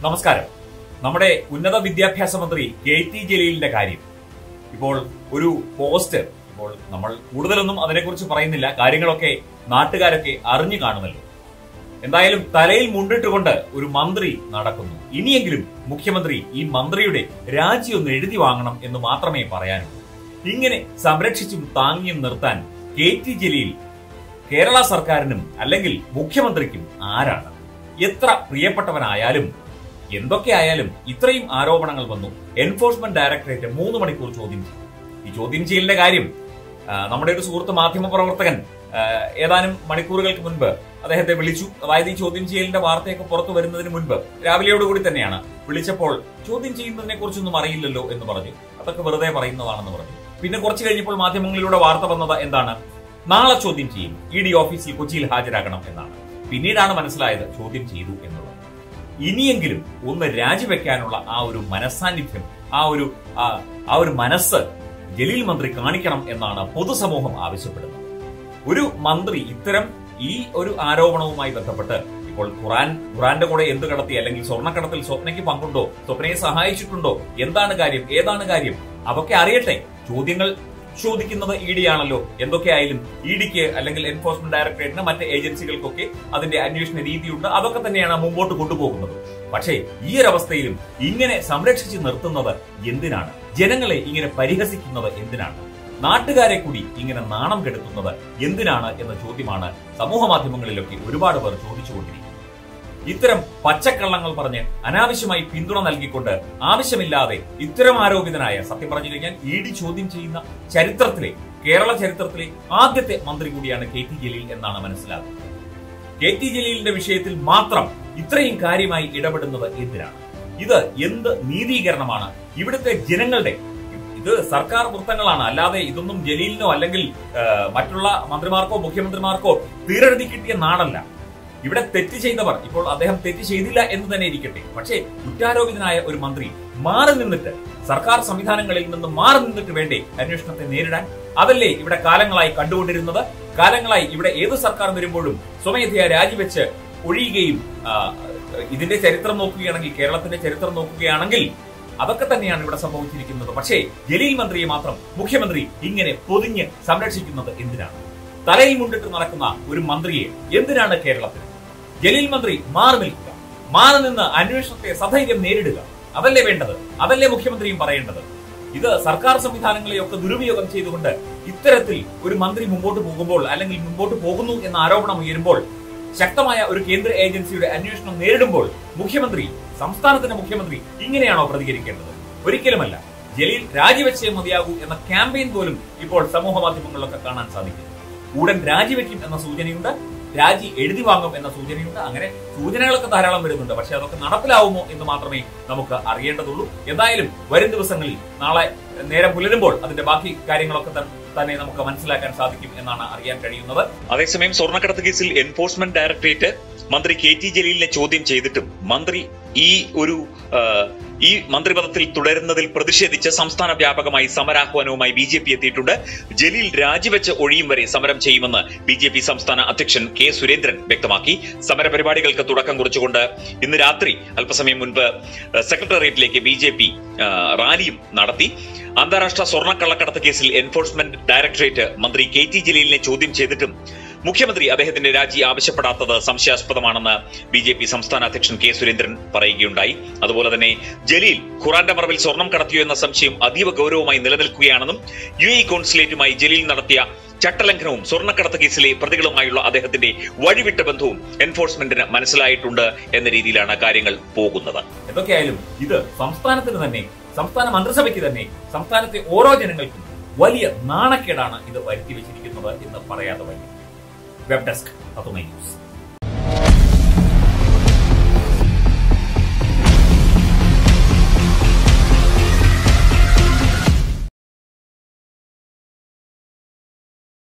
നമസ്കാരം നമ്മുടെ ഉന്നത വിദ്യാഭ്യാസ മന്ത്രി കെ ടി ജലീലിന്റെ കാര്യം ഇപ്പോൾ ഒരു പോസ്റ്റ് ഇപ്പോൾ നമ്മൾ കൂടുതലൊന്നും അതിനെക്കുറിച്ച് പറയുന്നില്ല കാര്യങ്ങളൊക്കെ നാട്ടുകാരൊക്കെ അറിഞ്ഞു കാണുമല്ലോ എന്തായാലും തലയിൽ മുണ്ടിട്ടുകൊണ്ട് ഒരു മന്ത്രി നടക്കുന്നു ഇനിയെങ്കിലും മുഖ്യമന്ത്രി ഈ മന്ത്രിയുടെ രാജി ഒന്ന് എഴുതി വാങ്ങണം എന്ന് മാത്രമേ പറയാനുള്ളൂ ഇങ്ങനെ സംരക്ഷിച്ചും താങ്ങിയും നിർത്താൻ കെ ടി ജലീൽ കേരള സർക്കാരിനും അല്ലെങ്കിൽ മുഖ്യമന്ത്രിക്കും ആരാണ് എത്ര പ്രിയപ്പെട്ടവനായാലും എന്തൊക്കെയായാലും ഇത്രയും ആരോപണങ്ങൾ വന്നു എൻഫോഴ്സ്മെന്റ് ഡയറക്ടറേറ്റ് മൂന്ന് മണിക്കൂർ ചോദ്യം ചെയ്തു ഈ ചോദ്യം ചെയ്യലിന്റെ കാര്യം ആ, നമ്മുടെ ഒരു സുഹൃത്ത് മാധ്യമ പ്രവർത്തകൻ ആ, ഏതാനും മണിക്കൂറുകൾക്ക് മുൻപ് അദ്ദേഹത്തെ വിളിച്ചു അതായത് ഈ ചോദ്യം ചെയ്യലിന്റെ വാർത്തയൊക്കെ പുറത്തു വരുന്നതിന് മുൻപ് രാവിലെയോടുകൂടി തന്നെയാണ് വിളിച്ചപ്പോൾ ചോദ്യം ചെയ്യുന്നതിനെ കുറിച്ചൊന്നും അറിയില്ലല്ലോ എന്ന് പറഞ്ഞു അതൊക്കെ വെറുതെ പറയുന്നതാണെന്ന് പറഞ്ഞു പിന്നെ കുറച്ച് കഴിഞ്ഞപ്പോൾ മാധ്യമങ്ങളിലൂടെ വാർത്ത വന്നത് എന്താണ് നാളെ ചോദ്യം ചെയ്യും ഇ ഡി ഓഫീസിൽ കൊച്ചിയിൽ ഹാജരാകണം എന്നാണ് പിന്നീടാണ് മനസ്സിലായത് ചോദ്യം ചെയ്തു എന്നുള്ളത് ഇനിയെങ്കിലും ഒന്ന് രാജിവെക്കാനുള്ള ആ ഒരു മനസാന്നിധ്യം ആ ഒരു ആ ആ ഒരു മനസ്സ് ജലീൽ മന്ത്രി കാണിക്കണം എന്നാണ് പൊതുസമൂഹം ആവശ്യപ്പെടുന്നത് ഒരു മന്ത്രി ഇത്തരം ഈ ഒരു ആരോപണവുമായി ബന്ധപ്പെട്ട് ഇപ്പോൾ ഖുറാൻ ഖുറാന്റെ കൂടെ എന്ത് കടത്തി അല്ലെങ്കിൽ സ്വർണ്ണക്കടത്തിൽ സ്വപ്നയ്ക്ക് പങ്കുണ്ടോ സ്വപ്നയെ സഹായിച്ചിട്ടുണ്ടോ എന്താണ് കാര്യം ഏതാണ് കാര്യം അതൊക്കെ അറിയട്ടെ ചോദ്യങ്ങൾ ചോദിക്കുന്നത് ഇ ഡി ആണല്ലോ എന്തൊക്കെയായാലും ഇ ഡിക്ക് അല്ലെങ്കിൽ എൻഫോഴ്സ്മെന്റ് ഡയറക്ടറേറ്റിന് മറ്റ് ഏജൻസികൾക്കൊക്കെ അതിന്റെ അന്വേഷണ രീതിയുണ്ട് അതൊക്കെ തന്നെയാണ് മുമ്പോട്ട് കൊണ്ടുപോകുന്നത് പക്ഷേ ഈ ഒരു അവസ്ഥയിലും ഇങ്ങനെ സംരക്ഷിച്ച് നിർത്തുന്നത് എന്തിനാണ് ജനങ്ങളെ ഇങ്ങനെ പരിഹസിക്കുന്നത് എന്തിനാണ് നാട്ടുകാരെ കൂടി ഇങ്ങനെ നാണം കെടുത്തുന്നത് എന്തിനാണ് എന്ന ചോദ്യമാണ് സമൂഹ മാധ്യമങ്ങളിലൊക്കെ ഒരുപാട് പേർ ചോദിച്ചുകൊണ്ടിരിക്കുന്നത് ഇത്തരം പച്ചക്കള്ളങ്ങൾ പറഞ്ഞ് അനാവശ്യമായി പിന്തുണ നൽകിക്കൊണ്ട് ആവശ്യമില്ലാതെ ഇത്തരം ആരോപിതനായ സത്യം പറഞ്ഞു കഴിഞ്ഞാൽ ഇ ഡി ചോദ്യം ചെയ്യുന്ന ചരിത്രത്തിലെ കേരള ചരിത്രത്തിലെ ആദ്യത്തെ മന്ത്രി കൂടിയാണ് കെ ടി ജലീൽ എന്നാണ് മനസ്സിലാക്കുന്നത് കെ ടി ജലീലിന്റെ വിഷയത്തിൽ മാത്രം ഇത്രയും കാര്യമായി ഇടപെടുന്നത് എന്തിനാണ് ഇത് എന്ത് നീതീകരണമാണ് ഇവിടുത്തെ ജനങ്ങളുടെ ഇത് സർക്കാർ വൃത്തങ്ങളാണ് അല്ലാതെ ഇതൊന്നും ജലീലിനോ അല്ലെങ്കിൽ ആ, മറ്റുള്ള മന്ത്രിമാർക്കോ മുഖ്യമന്ത്രിമാർക്കോ തീരെഴുതി കിട്ടിയ നാടല്ല ഇവിടെ തെറ്റ് ചെയ്തവർ ഇപ്പോൾ അദ്ദേഹം തെറ്റ് ചെയ്തില്ല എന്ന് തന്നെ ഇരിക്കട്ടെ പക്ഷേ കുറ്റാരോപിതനായ ഒരു മന്ത്രി മാറി നിന്നിട്ട് സർക്കാർ സംവിധാനങ്ങളിൽ നിന്ന് മാറി നിന്നിട്ട് വേണ്ടേ അന്വേഷണത്തെ നേരിടാൻ അതല്ലേ ഇവിടെ കാലങ്ങളായി കണ്ടുകൊണ്ടിരുന്നത് കാലങ്ങളായി ഇവിടെ ഏത് സർക്കാർ വരുമ്പോഴും സ്വമേധയാ രാജിവെച്ച് ഒഴിയുകയും ആ, ഇതിന്റെ ചരിത്രം നോക്കുകയാണെങ്കിൽ കേരളത്തിന്റെ ചരിത്രം നോക്കുകയാണെങ്കിൽ അതൊക്കെ തന്നെയാണ് ഇവിടെ സംഭവിച്ചിരിക്കുന്നത് പക്ഷേ ജലീൽ മന്ത്രിയെ മാത്രം മുഖ്യമന്ത്രി ഇങ്ങനെ പൊതിഞ്ഞ് സംരക്ഷിക്കുന്നത് എന്തിനാണ് തലയിൽ മുണ്ടിട്ട് നടക്കുന്ന ഒരു മന്ത്രിയെ എന്തിനാണ് കേരളത്തിൽ ജലീൽ മന്ത്രി മാറി നിൽക്കുക മാറി നിന്ന് അന്വേഷണത്തെ സധൈര്യം നേരിടുക അതല്ലേ വേണ്ടത് അതല്ലേ മുഖ്യമന്ത്രിയും പറയേണ്ടത് ഇത് സർക്കാർ സംവിധാനങ്ങളെയൊക്കെ ദുരുപയോഗം ചെയ്തുകൊണ്ട് ഇത്തരത്തിൽ ഒരു മന്ത്രി മുമ്പോട്ട് പോകുമ്പോൾ അല്ലെങ്കിൽ മുമ്പോട്ട് പോകുന്നു എന്ന ആരോപണം ഉയരുമ്പോൾ ശക്തമായ ഒരു കേന്ദ്ര ഏജൻസിയുടെ അന്വേഷണം നേരിടുമ്പോൾ മുഖ്യമന്ത്രി സംസ്ഥാനത്തിന്റെ മുഖ്യമന്ത്രി ഇങ്ങനെയാണോ പ്രതികരിക്കേണ്ടത് ഒരിക്കലുമല്ല ജലീൽ രാജിവെച്ചേ മതിയാകൂ എന്ന ക്യാമ്പയിൻ പോലും ഇപ്പോൾ സമൂഹ മാധ്യമങ്ങളിലൊക്കെ കാണാൻ സാധിക്കും ഉടൻ രാജിവെക്കും എന്ന സൂചനയുണ്ട് രാജി എഴുതി വാങ്ങും എന്ന സൂചനയുണ്ട് അങ്ങനെ സൂചനകളൊക്കെ ധാരാളം വരുന്നുണ്ട് പക്ഷെ അതൊക്കെ നടപ്പിലാവുമോ എന്ന് മാത്രമേ നമുക്ക് അറിയേണ്ടതുള്ളൂ എന്തായാലും വരും ദിവസങ്ങളിൽ നാളെ നേരം പുലരുമ്പോൾ അതിന്റെ ബാക്കി കാര്യങ്ങളൊക്കെ ത- തന്നെ നമുക്ക് മനസ്സിലാക്കാൻ സാധിക്കും എന്നാണ് അറിയാൻ കഴിയുന്നത് അതേസമയം സ്വർണ്ണക്കടത്ത് കേസിൽ എൻഫോഴ്സ്മെന്റ് ഡയറക്ടറേറ്റ് മന്ത്രി കെ ടി ജലീലിനെ ചോദ്യം ചെയ്തിട്ടും മന്ത്രി ഈ ഒരു ആ, ഈ മന്ത്രിപദത്തിൽ തുടരുന്നതിൽ പ്രതിഷേധിച്ച് സംസ്ഥാന വ്യാപകമായി സമരാഹ്വാനവുമായി ബി ജെ പി എത്തിയിട്ടുണ്ട് ജലീൽ രാജിവെച്ച് ഒഴിയും വരെ സമരം ചെയ്യുമെന്ന് ബി ജെ പി സംസ്ഥാന അധ്യക്ഷൻ കെ സുരേന്ദ്രൻ വ്യക്തമാക്കി സമരപരിപാടികൾക്ക് തുടക്കം കുറിച്ചുകൊണ്ട് ഇന്ന് രാത്രി അല്പസമയം മുൻപ് ആ, സെക്രട്ടേറിയറ്റിലേക്ക് ബി ജെ പി റാലിയും നടത്തി അന്താരാഷ്ട്ര സ്വർണ്ണക്കള്ളക്കടത്ത് കേസിൽ എൻഫോഴ്സ്മെന്റ് ഡയറക്ടറേറ്റ് മന്ത്രി കെ ടി ജലീലിനെ ചോദ്യം ചെയ്തിട്ടും മുഖ്യമന്ത്രി അദ്ദേഹത്തിന്റെ രാജി ആവശ്യപ്പെടാത്തത് സംശയാസ്പദമാണെന്ന് ബി ജെ പി സംസ്ഥാന അധ്യക്ഷൻ കെ സുരേന്ദ്രൻ പറയുകയുണ്ടായി അതുപോലെ തന്നെ ജലീൽ ഖുറാന്റെ മറവിൽ സ്വർണം കടത്തിയോ എന്ന സംശയം അതീവ ഗൗരവമായി നിലനിൽക്കുകയാണെന്നും യു എ കോൺസുലേറ്റുമായി ജലീൽ നടത്തിയ ചട്ടലംഘനവും സ്വർണ്ണക്കടത്ത് കേസിലെ പ്രതികളുമായുള്ള അദ്ദേഹത്തിന്റെ വഴിവിട്ട ബന്ധവും എൻഫോഴ്സ്മെന്റിന് മനസ്സിലായിട്ടുണ്ട് എന്ന രീതിയിലാണ് കാര്യങ്ങൾ പോകുന്നത് എന്തൊക്കെയായാലും ഇത് സംസ്ഥാനത്തിന് തന്നെ സംസ്ഥാന മന്ത്രിസഭയ്ക്ക് തന്നെ സംസ്ഥാനത്തെ ഓരോ ജനങ്ങൾക്കും വലിയ നാണക്കേടാണ് ഇത് വരുത്തി വെച്ചിരിക്കുന്നത് എന്ന് പറയാതെ വയ്യ വെബ് ഡെസ്ക് തത്തുമൈ ന്യൂസ്